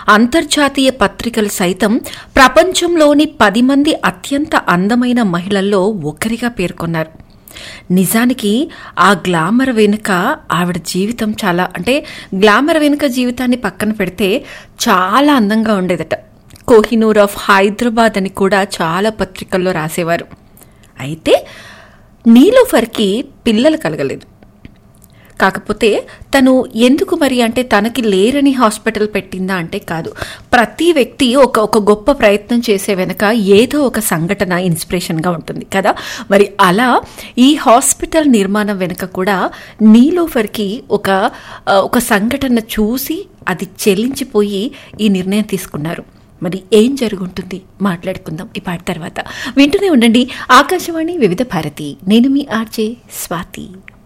అంతర్జాతీయ పత్రికలు సైతం ప్రపంచంలోని పది మంది అత్యంత అందమైన మహిళల్లో ఒకరిగా పేర్కొన్నారు నిజానికి ఆ గ్లామర్ వెనుక ఆవిడ జీవితం చాలా అంటే గ్లామర్ వెనుక జీవితాన్ని పక్కన పెడితే చాలా అందంగా ఉండేదట కోహినూర్ ఆఫ్ హైదరాబాద్ అని కూడా చాలా పత్రికల్లో రాసేవారు అయితే నీలోఫర్కి పిల్లలు కలగలేదు కాకపోతే తను ఎందుకు మరి అంటే తనకి లేరని హాస్పిటల్ పెట్టిందా అంటే కాదు ప్రతి వ్యక్తి ఒక ఒక గొప్ప ప్రయత్నం చేసే వెనక ఏదో ఒక సంఘటన ఇన్స్పిరేషన్గా ఉంటుంది కదా మరి అలా ఈ హాస్పిటల్ నిర్మాణం వెనుక కూడా నీలోఫర్కి ఒక ఆ, ఒక సంఘటన చూసి అది చెల్లించిపోయి ఈ నిర్ణయం తీసుకున్నారు మరి ఏం జరుగుంటుంది మాట్లాడుకుందాం ఈ పాట తర్వాత వింటూనే ఉండండి ఆకాశవాణి వివిధ భారతి నేను మీ ఆర్జే స్వాతి